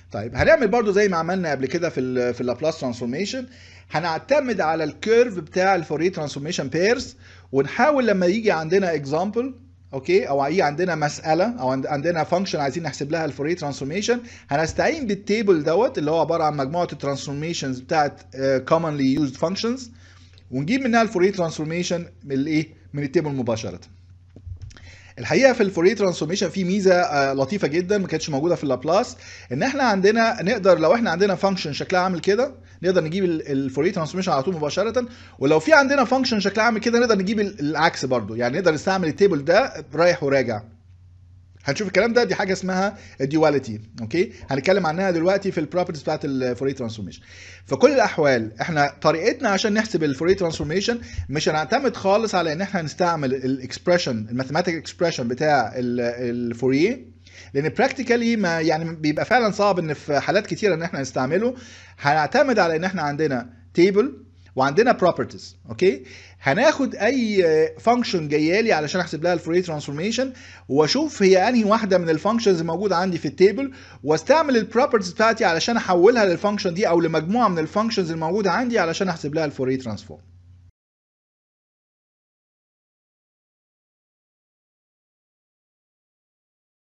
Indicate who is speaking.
Speaker 1: طيب هنعمل برضو زي ما عملنا قبل كده في ال في اللابلاس ترانسفورميشن هنعتمد على الكيرف بتاع الفوريه ترانسفورميشن بيرز ونحاول لما يجي عندنا اكزامبل اوكي او يجي عندنا مساله او عند- عندنا فانكشن عايزين نحسب لها الفوريه ترانسفورميشن هنستعين بالتيبل دوت اللي هو عباره عن مجموعه الترانسفورميشنز بتاعت commonly used functions ونجيب منها الفوريه ترانسفورميشن من الايه من التيبل مباشره الحقيقه في الفوريه ترانسفورميشن في ميزه آه، لطيفه جدا ما كانتش موجوده في اللابلاس ان احنا عندنا نقدر لو احنا عندنا فانكشن شكلها عامل كده نقدر نجيب الفوريه ترانسفورميشن على طول مباشره ولو في عندنا فانكشن شكلها عامل كده نقدر نجيب ال- العكس برضو يعني نقدر نستعمل التيبل ده رايح وراجع هنشوف الكلام ده دي حاجه اسمها الديواليتي اوكي هنتكلم عنها دلوقتي في البروبرتيز بتاعت الفوريه ترانسفورميشن في كل الاحوال احنا طريقتنا عشان نحسب الفوريه ترانسفورميشن مش هنعتمد خالص على ان احنا نستعمل الاكسبريشن الماثيماتيك اكسبريشن بتاع ال- الفوريه لان براكتيكالي ما يعني بيبقى فعلا صعب ان في حالات كتيره ان احنا نستعمله هنعتمد على ان احنا عندنا تيبل وعندنا بروبرتيز اوكي هناخد اي فانكشن جايه لي علشان احسب لها الفوريه ترانسفورميشن واشوف هي انهي واحده من الفانكشنز الموجوده عندي في التيبل واستعمل البروبرتيز بتاعتي علشان احولها للفانكشن دي او لمجموعه من الفانكشنز الموجوده عندي علشان احسب لها الفوريه ترانسفورم